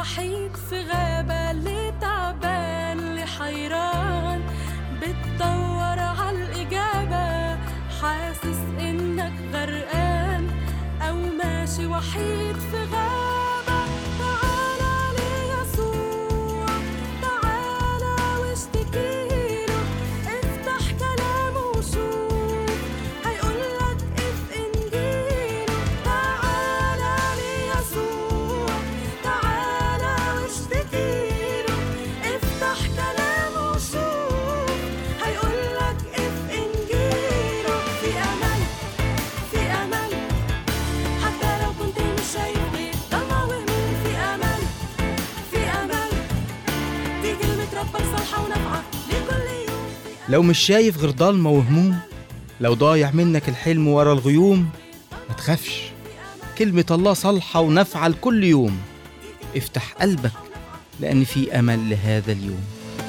وحيد في غابة اللي تعبان اللي حيران بتدور عالإجابة حاسس إنك غرقان أو ماشي وحيد في غابة تعالى ليسوع تعالى واشتكيله افتح كلامه وشوف هيقولك اف انجيله تعالى ليسوع تعالى واشتكيله افتح كلامه وشوف هيقولك اف انجيله في امل في امل حتى لو كنت مش شايف غير ضلمة وهموم في امل في امل دي كلمة ربك صالحة ونافعة لكل يوم لو مش شايف غير ضلمة وهموم لو ضايع منك الحلم ورا الغيوم ما تخافش كلمة الله صالحة ونافعة لكل يوم افتح قلبك لأن في أمل لهذا اليوم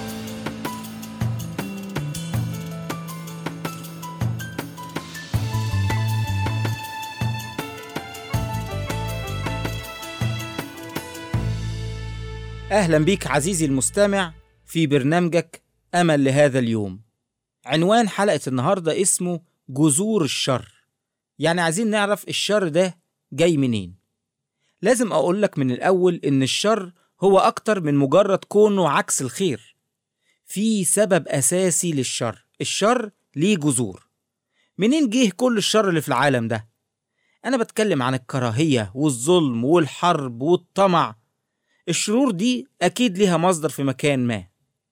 أهلا بيك عزيزي المستمع في برنامجك أمل لهذا اليوم عنوان حلقة النهاردة اسمه جذور الشر يعني عايزين نعرف الشر ده جاي منين لازم أقول لك من الأول إن الشر هو أكتر من مجرد كونه عكس الخير في سبب أساسي للشر الشر ليه جذور منين جه كل الشر اللي في العالم ده أنا بتكلم عن الكراهية والظلم والحرب والطمع الشرور دي أكيد ليها مصدر في مكان ما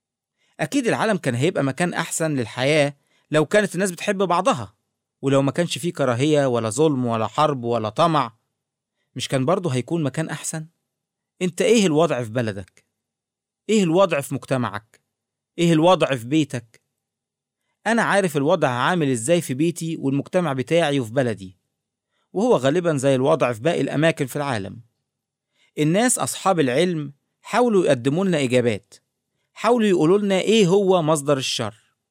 أكيد العالم كان هيبقى مكان أحسن للحياة لو كانت الناس بتحب بعضها ولو ما كانش فيه كراهية ولا ظلم ولا حرب ولا طمع مش كان برضه هيكون مكان أحسن؟ أنت إيه الوضع في بلدك؟ إيه الوضع في مجتمعك؟ إيه الوضع في بيتك؟ أنا عارف الوضع عامل إزاي في بيتي والمجتمع بتاعي وفي بلدي وهو غالبا زي الوضع في باقي الأماكن في العالم الناس أصحاب العلم حاولوا يقدموا لنا إجابات حاولوا يقولوا لنا إيه هو مصدر الشر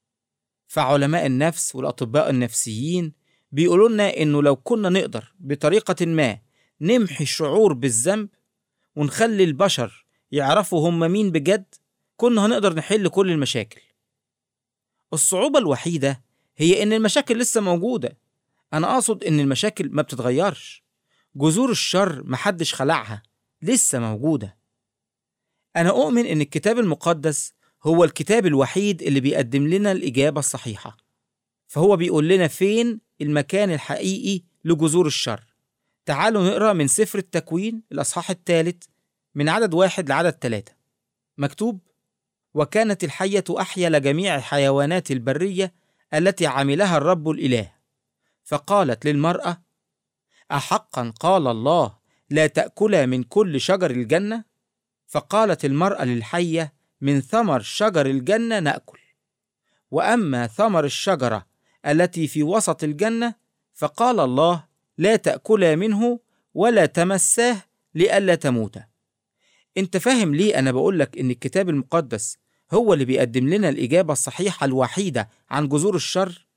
فعلماء النفس والأطباء النفسيين بيقولوا لنا إنه لو كنا نقدر بطريقة ما نمحي الشعور بالذنب ونخلي البشر يعرفوا هم مين بجد كنا هنقدر نحل كل المشاكل الصعوبة الوحيدة هي إن المشاكل لسه موجودة أنا أقصد إن المشاكل ما بتتغيرش جذور الشر محدش خلعها لسه موجودة أنا أؤمن إن الكتاب المقدس هو الكتاب الوحيد اللي بيقدم لنا الإجابة الصحيحة فهو بيقول لنا فين المكان الحقيقي لجذور الشر تعالوا نقرأ من سفر التكوين الأصحاح الثالث من عدد واحد لعدد ثلاثة مكتوب وكانت الحية أحيا لجميع الحيوانات البرية التي عملها الرب الإله فقالت للمرأة أحقا قال الله لا تأكلا من كل شجر الجنة؟ فقالت المرأة للحية من ثمر شجر الجنة نأكل وأما ثمر الشجرة التي في وسط الجنة فقال الله لا تأكلا منه ولا تمساه لئلا تموتا انت فاهم ليه أنا بقولك إن الكتاب المقدس هو اللي بيقدم لنا الإجابة الصحيحة الوحيدة عن جذور الشر؟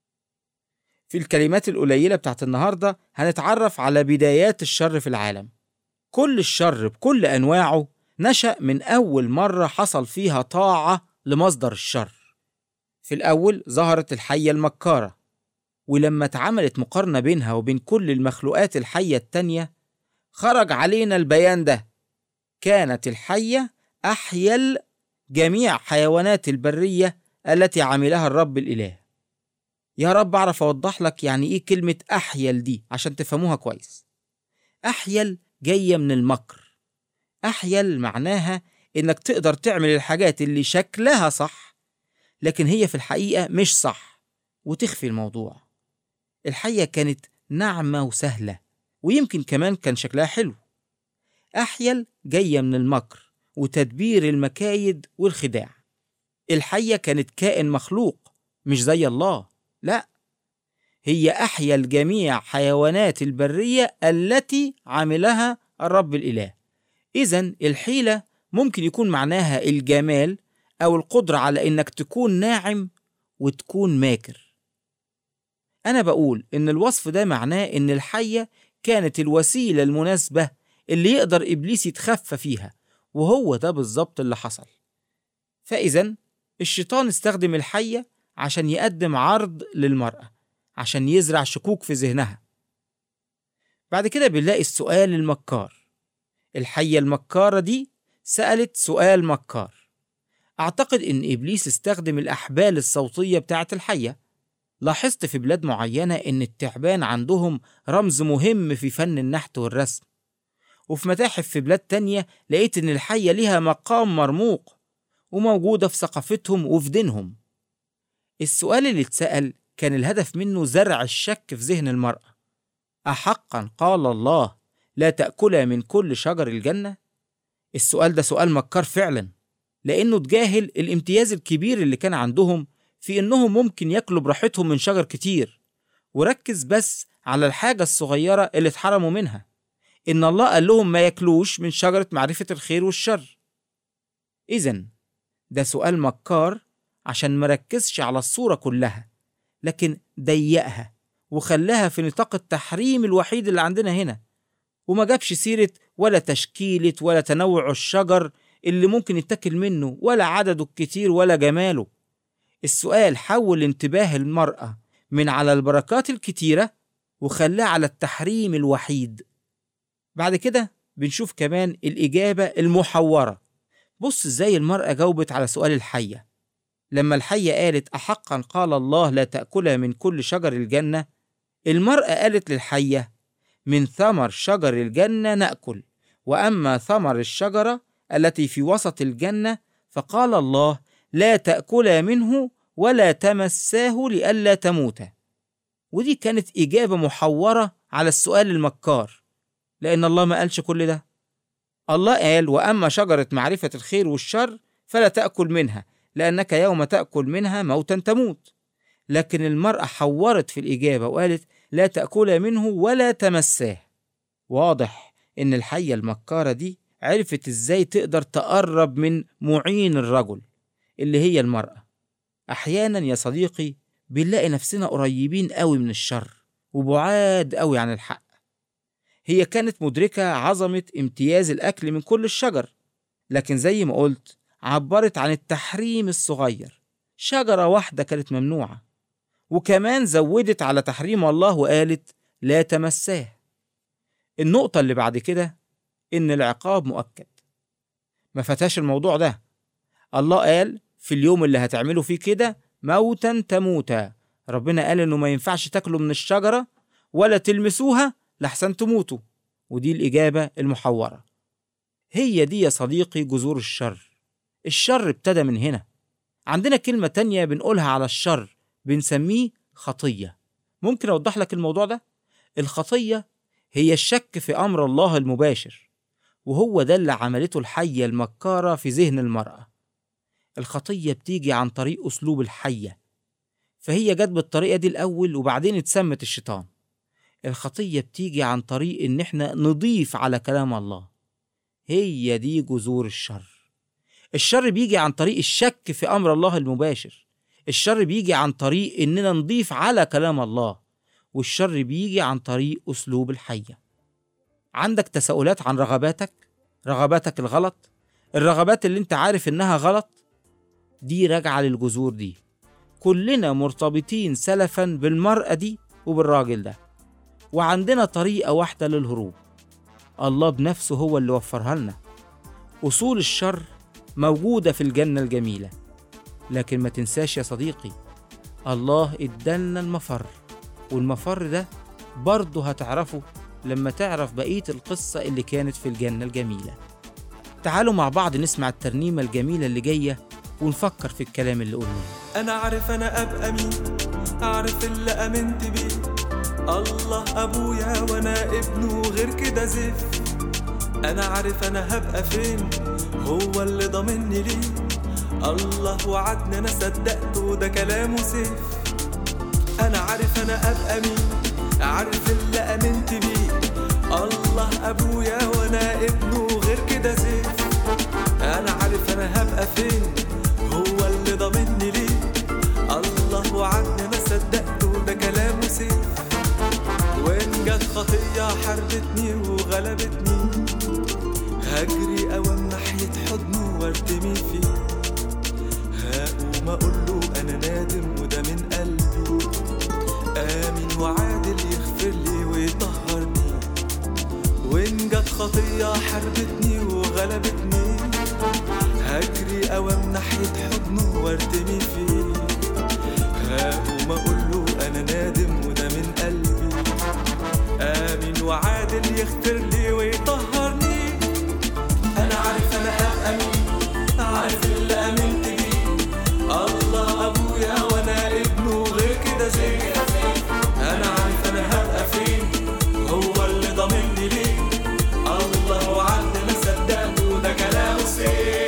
في الكلمات القليلة بتاعت النهاردة هنتعرف على بدايات الشر في العالم كل الشر بكل أنواعه نشأ من أول مرة حصل فيها طاعة لمصدر الشر في الأول ظهرت الحية المكارة ولما اتعملت مقارنة بينها وبين كل المخلوقات الحية التانية خرج علينا البيان ده كانت الحية أحيل جميع حيوانات البرية التي عملها الرب الإله يا رب أعرف أوضح لك يعني إيه كلمة أحيل دي عشان تفهموها كويس أحيل جاية من المكر أحيل معناها إنك تقدر تعمل الحاجات اللي شكلها صح لكن هي في الحقيقة مش صح وتخفي الموضوع الحية كانت ناعمة وسهلة ويمكن كمان كان شكلها حلو أحيل جاية من المكر وتدبير المكايد والخداع الحية كانت كائن مخلوق مش زي الله لا هي أحيا الجميع حيوانات البرية التي عملها الرب الإله إذا الحيلة ممكن يكون معناها الجمال أو القدرة على إنك تكون ناعم وتكون ماكر أنا بقول إن الوصف ده معناه إن الحية كانت الوسيلة المناسبة اللي يقدر إبليس يتخفى فيها وهو ده بالظبط اللي حصل فإذا الشيطان استخدم الحية عشان يقدم عرض للمرأة عشان يزرع شكوك في ذهنها بعد كده بنلاقي السؤال المكار الحية المكارة دي سألت سؤال مكار أعتقد إن إبليس استخدم الأحبال الصوتية بتاعة الحية لاحظت في بلاد معينة إن التعبان عندهم رمز مهم في فن النحت والرسم وفي متاحف في بلاد تانية لقيت إن الحية ليها مقام مرموق وموجودة في ثقافتهم وفي دينهم السؤال اللي اتسأل كان الهدف منه زرع الشك في ذهن المرأة أحقا قال الله لا تأكلا من كل شجر الجنة؟ السؤال ده سؤال مكار فعلا لأنه تجاهل الامتياز الكبير اللي كان عندهم في إنهم ممكن ياكلوا براحتهم من شجر كتير وركز بس على الحاجة الصغيرة اللي اتحرموا منها إن الله قال لهم ما ياكلوش من شجرة معرفة الخير والشر إذا ده سؤال مكار عشان مركزش على الصورة كلها لكن ضيقها وخلاها في نطاق التحريم الوحيد اللي عندنا هنا وما جابش سيرة ولا تشكيلة ولا تنوع الشجر اللي ممكن يتاكل منه ولا عدده الكتير ولا جماله السؤال حول انتباه المرأة من على البركات الكتيرة وخلاه على التحريم الوحيد بعد كده بنشوف كمان الإجابة المحورة بص ازاي المرأة جاوبت على سؤال الحية لما الحية قالت أحقا قال الله لا تأكلها من كل شجر الجنة المرأة قالت للحية من ثمر شجر الجنة نأكل وأما ثمر الشجرة التي في وسط الجنة فقال الله لا تأكلا منه ولا تمساه لئلا تموتا ودي كانت إجابة محورة على السؤال المكار لأن الله ما قالش كل ده الله قال وأما شجرة معرفة الخير والشر فلا تأكل منها لأنك يوم تأكل منها موتا تموت لكن المرأة حورت في الإجابة وقالت لا تأكل منه ولا تمساه واضح إن الحية المكارة دي عرفت إزاي تقدر تقرب من معين الرجل اللي هي المرأة أحيانا يا صديقي بنلاقي نفسنا قريبين قوي من الشر وبعاد قوي عن الحق هي كانت مدركة عظمة امتياز الأكل من كل الشجر لكن زي ما قلت عبرت عن التحريم الصغير شجرة واحدة كانت ممنوعة وكمان زودت على تحريم الله وقالت لا تمساه النقطة اللي بعد كده إن العقاب مؤكد ما فتاش الموضوع ده الله قال في اليوم اللي هتعملوا فيه كده موتا تموتا ربنا قال إنه ما ينفعش تاكلوا من الشجرة ولا تلمسوها لحسن تموتوا ودي الإجابة المحورة هي دي يا صديقي جذور الشر الشر ابتدى من هنا عندنا كلمة تانية بنقولها على الشر بنسميه خطية ممكن أوضح لك الموضوع ده الخطية هي الشك في أمر الله المباشر وهو ده اللي عملته الحية المكارة في ذهن المرأة الخطية بتيجي عن طريق أسلوب الحية فهي جت بالطريقة دي الأول وبعدين اتسمت الشيطان الخطية بتيجي عن طريق إن إحنا نضيف على كلام الله هي دي جذور الشر الشر بيجي عن طريق الشك في أمر الله المباشر الشر بيجي عن طريق إننا نضيف على كلام الله والشر بيجي عن طريق أسلوب الحية عندك تساؤلات عن رغباتك رغباتك الغلط الرغبات اللي انت عارف انها غلط دي راجعة للجذور دي كلنا مرتبطين سلفا بالمرأة دي وبالراجل ده وعندنا طريقة واحدة للهروب الله بنفسه هو اللي وفرها لنا أصول الشر موجودة في الجنة الجميلة لكن ما تنساش يا صديقي الله ادالنا المفر والمفر ده برضه هتعرفه لما تعرف بقية القصة اللي كانت في الجنة الجميلة تعالوا مع بعض نسمع الترنيمة الجميلة اللي جاية ونفكر في الكلام اللي قلناه انا عارف انا ابقى مين عارف اللي امنت بيه الله ابويا وانا ابنه غير كده زف انا عارف انا هبقى فين هو اللي ضامني ليه الله وعدني انا صدقته ده كلامه سيف انا عارف انا ابقى مين عارف اللي امنت بيه الله ابويا وانا ابنه غير كده زيف انا عارف انا هبقى فين هو اللي ضامني ليه الله وعدني انا صدقته ده كلامه سيف وان جت خطيه حربتني وغلبتني هجري اوام ناحيه وارتمي فيه هقوم اقول له انا نادم وده من قلبي امين وعادل يغفر لي ويطهرني وان جت خطيه حربتني وغلبتني هجري اوام ناحيه حضنه وارتمي فيه هقوم اقول له انا نادم وده من قلبي امين وعادل يغفر لي ويطهرني انا عارف انا ابقى مين عارف اللي امنت بيه الله ابويا وانا ابنه غير كده زي انا عارف انا هبقى فين هو اللي ضامني ليه الله وعد ما صدقته ده كلامه سير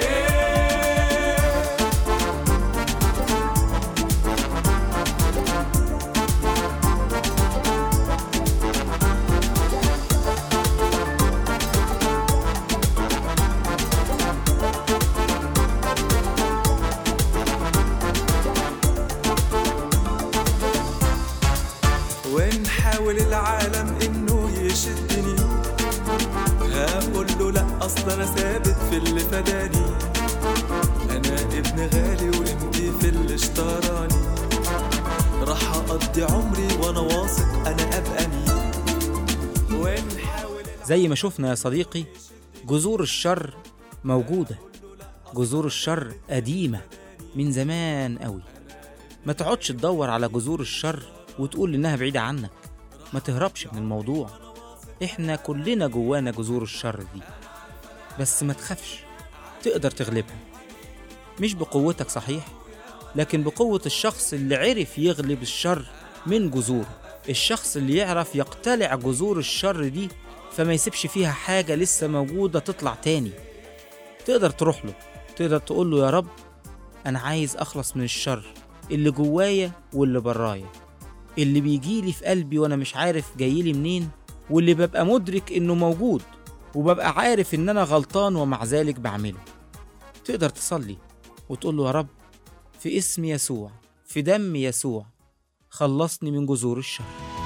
ونحاول العالم انه يشدني هقول له لا اصل انا ثابت في اللي فداني انا ابن غالي وقيمتي في اللي اشتراني راح اقضي عمري وانا واثق انا ابقى مين ونحاول زي ما شفنا يا صديقي جذور الشر موجودة جذور الشر قديمة من زمان قوي ما تقعدش تدور على جذور الشر وتقول إنها بعيدة عنك ما تهربش من الموضوع إحنا كلنا جوانا جذور الشر دي بس ما تخافش تقدر تغلبها مش بقوتك صحيح لكن بقوة الشخص اللي عرف يغلب الشر من جذوره الشخص اللي يعرف يقتلع جذور الشر دي فما يسيبش فيها حاجة لسه موجودة تطلع تاني تقدر تروح له تقدر تقول له يا رب أنا عايز أخلص من الشر اللي جوايا واللي برايا اللي بيجيلي في قلبي وأنا مش عارف جايلي منين واللي ببقى مدرك إنه موجود وببقى عارف إن أنا غلطان ومع ذلك بعمله تقدر تصلي وتقول له يا رب في اسم يسوع في دم يسوع خلصني من جذور الشر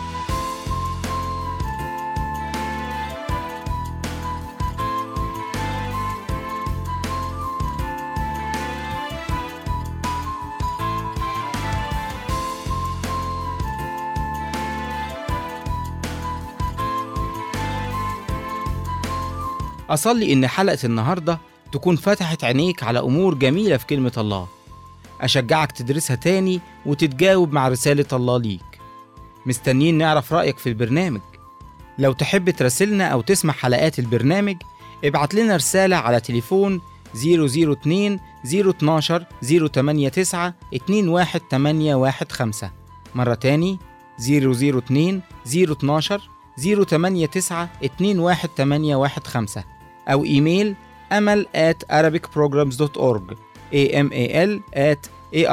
أصلي إن حلقة النهاردة تكون فتحت عينيك على أمور جميلة في كلمة الله أشجعك تدرسها تاني وتتجاوب مع رسالة الله ليك مستنيين نعرف رأيك في البرنامج لو تحب تراسلنا أو تسمع حلقات البرنامج ابعت لنا رسالة على تليفون 002 012 089 21815 مرة تاني 002 012 089 21815 أو إيميل أمل at arabicprograms.org amal at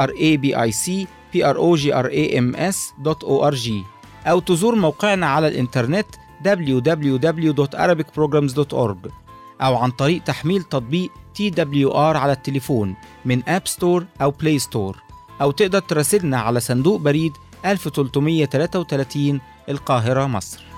arabicprograms.org أو تزور موقعنا على الإنترنت www.arabicprograms.org أو عن طريق تحميل تطبيق TWR على التليفون من أب ستور أو بلاي ستور أو تقدر تراسلنا على صندوق بريد 1333 القاهرة مصر